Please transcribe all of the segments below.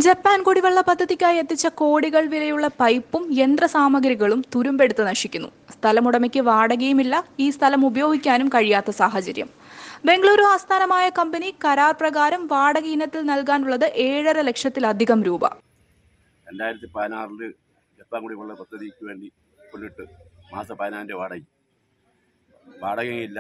Japan കുടിവെള്ള പദ്ധതിക്കായി എത്തിച്ച കോടികൾ വിലയുള്ള പൈപ്പും യന്ത്രസാമഗ്രികളും തുരുമ്പെടുത്ത് നശിക്കുന്നു സ്ഥലമുടമയ്ക്ക് വാടകയുമില്ല ഈ സ്ഥലം ഉപയോഗിക്കാനും കഴിയാത്ത സാഹചര്യം ബംഗളൂരു ആസ്ഥാനമായ കമ്പനി കരാർ പ്രകാരം വാടക ഇനത്തിൽ നൽകാനുള്ളത് ഏഴര ലക്ഷത്തിലധികം രൂപ രണ്ടായിരത്തി പതിനാറില് ജപ്പാൻ കുടിവെള്ള പദ്ധതിക്ക് വേണ്ടി കൊണ്ടിട്ട് മാസം പതിനായിരം രൂപ വാടക വാടകയില്ല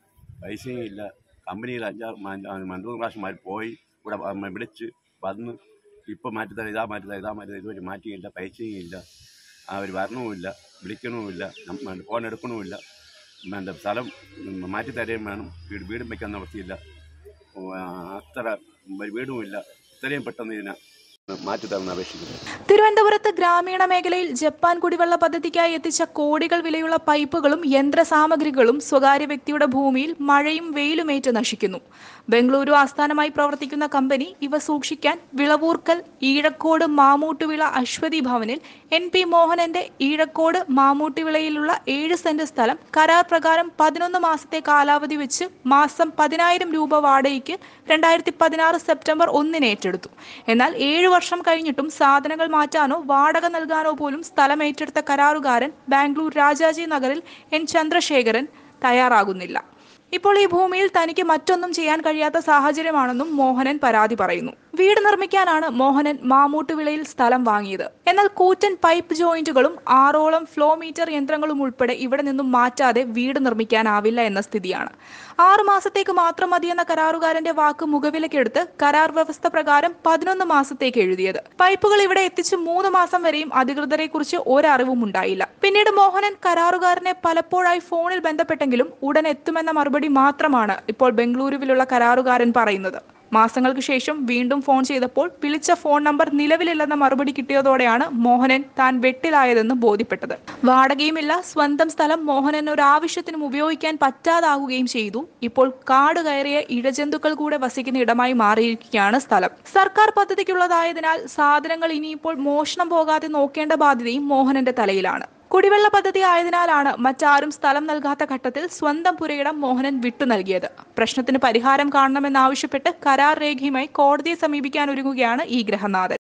പൈസയും ഇല്ല കമ്പനിയിൽ അഞ്ചാറ് മ- രണ്ടു മൂന്ന് പ്രാവശ്യന്മാർ പോയി ഇവിടെ വ- വിളിച്ച് വന്ന് ഇപ്പം മാറ്റിത്തരാം ഇതാ മാറ്റിത്തരാം ഇതാ മാറ്റിത്തരാം ഇതുവരെ മാറ്റിയില്ല പൈസയും ഇല്ല അവർ വരണവുമില്ല വിളിക്കണവുമില്ല നം- ഫോൺ എടുക്കണവുമില്ല എന്താ സ്ഥലം മാറ്റിത്തരുകയും വേണം വീട് വീടും വയ്ക്കാൻ നിവൃത്തിയില്ല ഓ, ആ, അത്ര ഒരു വീടുമില്ല ഇത്രയും പെട്ടെന്ന് ഇതിനെ മാറ്റിത്തരണം അപേക്ഷിക്കുന്നു തിരുവനന്തപുരത്ത് ഗ്രാമീണ മേഖലയിൽ ജപ്പാൻ കുടിവെള്ള പദ്ധതിക്കായി എത്തിച്ച കോടികൾ വിലയുള്ള പൈപ്പുകളും യന്ത്രസാമഗ്രികളും സ്വകാര്യ വ്യക്തിയുടെ ഭൂമിയിൽ മഴയും വെയിലുമേറ്റ് നശിക്കുന്നു ബംഗളൂരു ആസ്ഥാനമായി പ്രവർത്തിക്കുന്ന കമ്പനി ഇവ സൂക്ഷിക്കാൻ വിളവൂർക്കൽ ഈഴക്കോട് മാമൂട്ടുവിള അശ്വതി ഭവനിൽ എൻ പി മോഹനന്റെ ഈഴക്കോട് മാമൂട്ടുവിളയിലുള്ള ഏഴ് സെന്റ് സ്ഥലം കരാർ പ്രകാരം പതിനൊന്ന് മാസത്തെ കാലാവധി വെച്ച് മാസം പതിനായിരം രൂപ വാടകയ്ക്ക് രണ്ടായിരത്തി പതിനാറ് സെപ്റ്റംബർ ഒന്നിന് ഏറ്റെടുത്തു എന്നാൽ ഏഴു വർഷം കഴിഞ്ഞിട്ടും സാധനങ്ങൾ മാറ്റാനോ വാടക നൽകാനോ പോലും സ്ഥലം ഏറ്റെടുത്ത കരാറുകാരൻ ബാംഗ്ലൂർ രാജാജി നഗറിൽ എൻ ചന്ദ്രശേഖരൻ തയ്യാറാകുന്നില്ല ഇപ്പോൾ ഈ ഭൂമിയിൽ തനിക്ക് മറ്റൊന്നും ചെയ്യാൻ കഴിയാത്ത സാഹചര്യമാണെന്നും മോഹനൻ പരാതി പറയുന്നു വീട് നിർമ്മിക്കാനാണ് മോഹനൻ മാമൂട്ടുവിളയിൽ സ്ഥലം വാങ്ങിയത് എന്നാൽ കൂറ്റൻ പൈപ്പ് ജോയിന്റുകളും ആറോളം ഫ്ലോ മീറ്റർ യന്ത്രങ്ങളും ഉൾപ്പെടെ ഇവിടെ നിന്നും മാറ്റാതെ വീട് നിർമ്മിക്കാനാവില്ല എന്ന സ്ഥിതിയാണ് ആറു മാസത്തേക്ക് മാത്രം മതിയെന്ന കരാറുകാരന്റെ വാക്ക് മുഖവിലക്കെടുത്ത് കരാർ വ്യവസ്ഥ പ്രകാരം പതിനൊന്ന് മാസത്തേക്ക് എഴുതിയത് പൈപ്പുകൾ ഇവിടെ എത്തിച്ച് മൂന്ന് മാസം വരെയും അധികൃതരെ കുറിച്ച് ഒരറിവും ഉണ്ടായില്ല പിന്നീട് മോഹനൻ കരാറുകാരനെ പലപ്പോഴായി ഫോണിൽ ബന്ധപ്പെട്ടെങ്കിലും ഉടൻ എത്തുമെന്ന മറുപടി മാത്രമാണ് ഇപ്പോൾ ബംഗളൂരുവിലുള്ള കരാറുകാരൻ പറയുന്നത് മാസങ്ങൾക്ക് ശേഷം വീണ്ടും ഫോൺ ചെയ്തപ്പോൾ വിളിച്ച ഫോൺ നമ്പർ നിലവിലില്ലെന്ന മറുപടി കിട്ടിയതോടെയാണ് മോഹനൻ താൻ വെട്ടിലായതെന്ന് ബോധ്യപ്പെട്ടത് വാടകയുമില്ല സ്വന്തം സ്ഥലം മോഹനൻ ഒരു ആവശ്യത്തിനും ഉപയോഗിക്കാൻ പറ്റാതാകുകയും ചെയ്തു ഇപ്പോൾ കാട് കയറിയ ഇഴജന്തുക്കൾ കൂടെ വസിക്കുന്ന ഇടമായി മാറിയിരിക്കുകയാണ് സ്ഥലം സർക്കാർ പദ്ധതിക്കുള്ളതായതിനാൽ സാധനങ്ങൾ ഇനിയിപ്പോൾ മോഷണം പോകാതെ നോക്കേണ്ട ബാധ്യതയും മോഹനന്റെ തലയിലാണ് കുടിവെള്ള പദ്ധതി ആയതിനാലാണ് മറ്റാരും സ്ഥലം നൽകാത്ത ഘട്ടത്തിൽ സ്വന്തം പുരയിടം മോഹനൻ വിട്ടു നൽകിയത് പ്രശ്നത്തിന് പരിഹാരം കാണണമെന്നാവശ്യപ്പെട്ട് കരാർ രേഖയുമായി കോടതിയെ സമീപിക്കാൻ ഒരുങ്ങുകയാണ് ഈ ഗ്രഹനാഥൻ